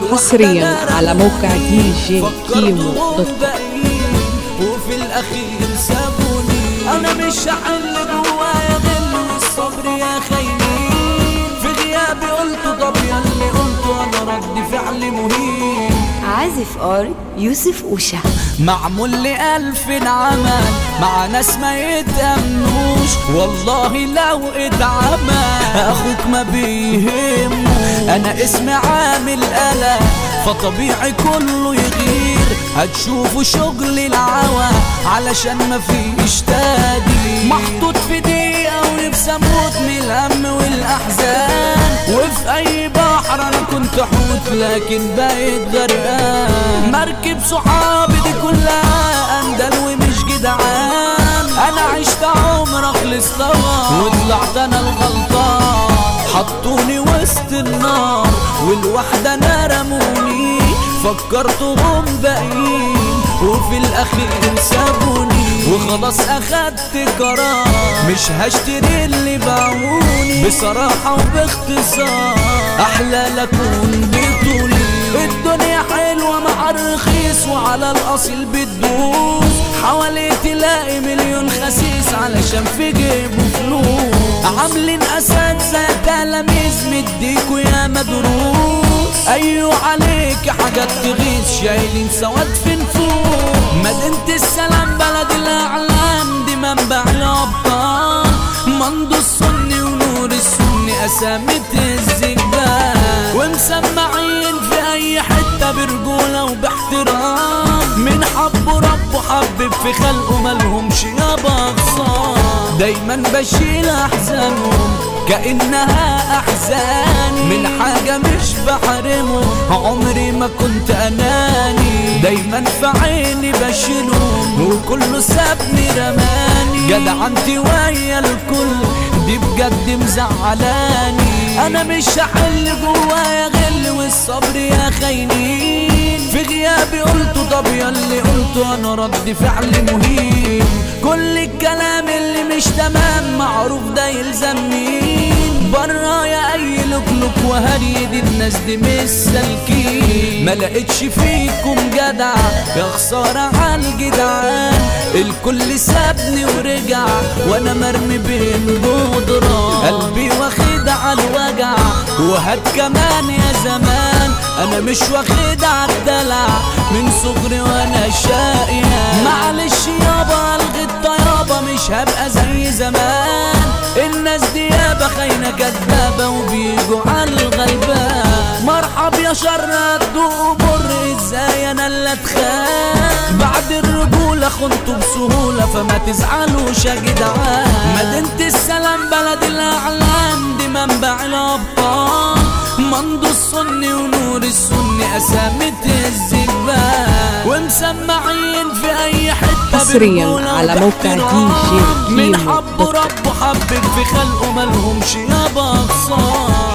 حصريا على موقع دي جي كيمو دوت كوم باقيين وفي الاخير سابوني انا مش هحل جوايا غل والصبر يا خاينين في غيابي قلت طب ياللي قلته انا رد فعل مهين عازف ار يوسف اوشا معمول لي ألف عمل مع ناس ما يتأمنوش والله لو اتعمى أخوك ما بيهمه أنا اسمي عامل قلق فطبيعي كله يغير هتشوفوا شغل العوى علشان ما فيش تادي محطوط في دقيقة ونفسي أموت من الهم والأحزان وفي أي بحر أنا كنت حوت لكن بقيت غرقان مركب صحابي دي كلها أندل ومش جدعان أنا عشت عمر أخلص طبعا وطلعت أنا الغلطان حطوني وسط النار والوحدة أنا رموني فكرتهم باقيين وفي الأخير سابوني وخلاص أخدت قرار مش هشتري اللي باعوني بصراحة وباختصار أحلى لكون بطولي الدنيا حلوة مع الرخيص وعلى الأصيل بتدوس حوالي تلاقي مليون خسيس علشان في جيبه فلوس عاملين أساتذة تلاميذ مديكوا يا مدروس أيوة عليك حاجات تغيظ شايلين سواد في نفوس مدينة السلام بلد الأعلام دي منبع الأبطال مندو السني ونور السني أسامة الزجبان ومسمعين في أي حتة برجولة وباحترام من حبه ربه حبب في خلقه ملهمش يابا خصام دايما بشيل أحزانهم كأنها أحزان من حاجة مش بحرمه عمري ما كنت أناني دايما في عيني بشيلهم وكله سابني رماني جدعنتي ويا الكل دي بجد مزعلاني أنا مش هحل جوايا غل والصبر يا خاينين في غيابي قلته طب ياللي قلته أنا رد فعل مهين كل الكلام اللي مش تمام معروف ده يلزم مين برا يا اي لكلك وهري دي الناس دي مش سالكين ما لقيتش فيكم جدع يا خسارة عالجدعان الكل سابني ورجع وانا مرمي بين جدران قلبي واخد على الوجع وهات كمان يا زمان انا مش واخد على الدلع من صغري وانا شقيان معلش يابا الغي الطيابة مش هبقى زي زمان الناس دي يابا خاينة كدابة وبيجوا على الغلبان مرحب يا شر هتدوق مر ازاي انا اللي اتخان بعد الرجولة خنتوا بسهولة فما تزعلوش يا جدعان مدينة السلام بلد الاعلام دي منبع الابطال مندو السني ونور السني أسامة الزجبان ومسمعين في أي حتة حصرياً برجولة على موقع وباحترام. DJ من كيمو حب دوت كوم. ربه حبب في خلقه ملهمش يابا خسارة